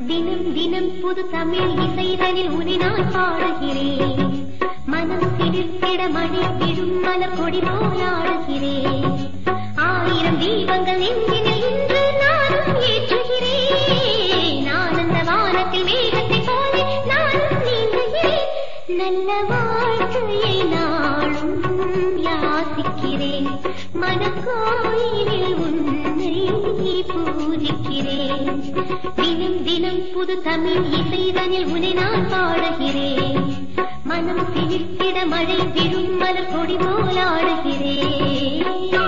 தினம் தினம் புது தமிழ் இசைதனில் உனை நான் பாடுகிறேன் மனம் சிலிர்த்திட மழை விடும் மலர் கொடி போலாடுகிறேன் ஆயிரம் தீபங்கள் நெஞ்சினில் இன்று நானும் ஏற்றுகிறேன் ஆனந்த வானத்தில் மேகத்தை போல நானும் நீந்துகிறேன் நல்ல வாழ்க்கையை நாளும் யாசிக்கிறேன் மனக்கோயிலில் உன்னை பூஜிக்கிறேன் தினம் தினம் புது தமிழ் இசைதனில் உன்னை நான் பாடுகிறேன் மனம் சிலிர்த்திட மழை விடும் மலர் கொடி போலாடுகிறேன்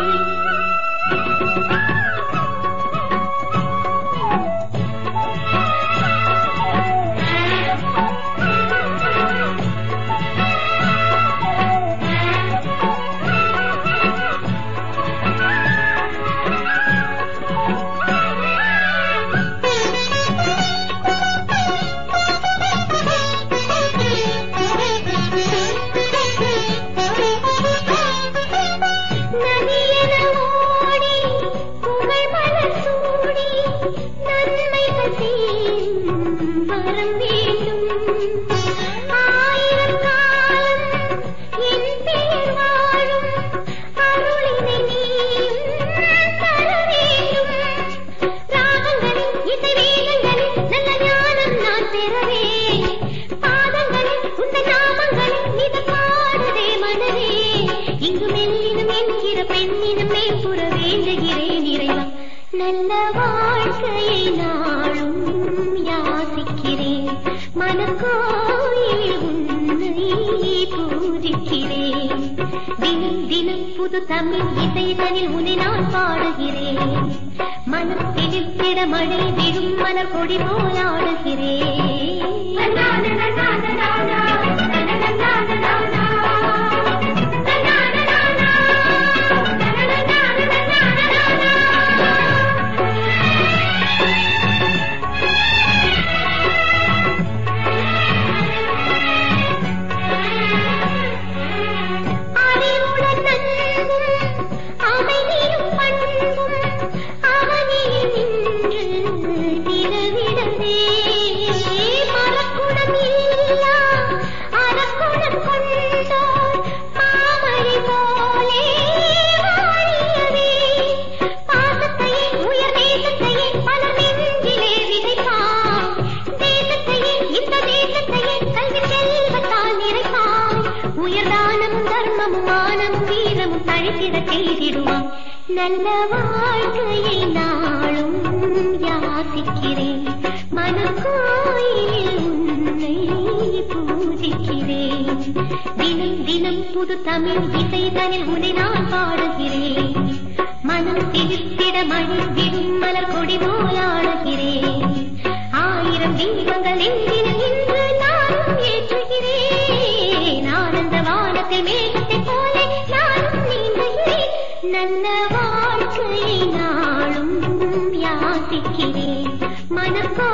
நதியென ஓடி புகழ் மலர் சூடி நன்மைகள் சேரும் வரம் வேண்டும் ஆயிரம் காலம் என் பேர் வாழும் அருளினை நீயும் தர வேண்டும் ராகங்களில் இசை வேதங்களில் நல்ல ஞானம் நான் பெறவே பாதங்களில் உந்த நாமங்களில் மித பாடுதே மனதே இங்கு மெல்லினம் என்கிற பெண்ணினம் மேம்புற வேண்டுகிறேன் இறைவா நல்ல வாழ்க்கையை நாளும் யாசிக்கிறேன் மனக்கோயில் உன்னை பூஜிக்கிறேன் தினம் தினம் புது தமிழ் இசைதனில் உன்னை நான் பாடுகிறேன் மனம் தெளித்திட மழை விடும் மலர் கொடி அறிவுடன் நன்பும் அமைதியும் பண்பும் அவனில் நின்று திரவிடவே மரக்குணம் இல்லா அறக்குணம் கொண்டோர் மாமழை போலே வாழியவே பாசத்தையே உயர் தேசத்தையே பல நெஞ்சிலே விதைப்பாய் தேசத்தையே இந்த தேசத்தையே கல்வி செல்வத்தால் நிறைப்பாய் உயர்தானமும் தர்மமும் மானமும் வீரமும் தழைத்திட செய்திடுவான் நல்ல வாழ்க்கையை நாளும் யாசிக்கிறேன் மனக்கோயிலில் உன்னை பூஜிக்கிறேன் தினம் தினம் புது தமிழ் இசைதனில் உன்னை நான் பாடுகிறேன் மனம் சிலிர்த்திட மழை விடும் மலர் கொடி போலாடுகிறேன் ஆயிரம் தீபங்கள் எங்கினும் இன்று நானும் ஏற்றுகிறேன் ஆனந்த வானத்தில் மேகத்தை போல நானும் நீந்துகிறேன் நல்ல வாழ்க்கையை நாளும் யாசிக்கிறேன் மனக்கோ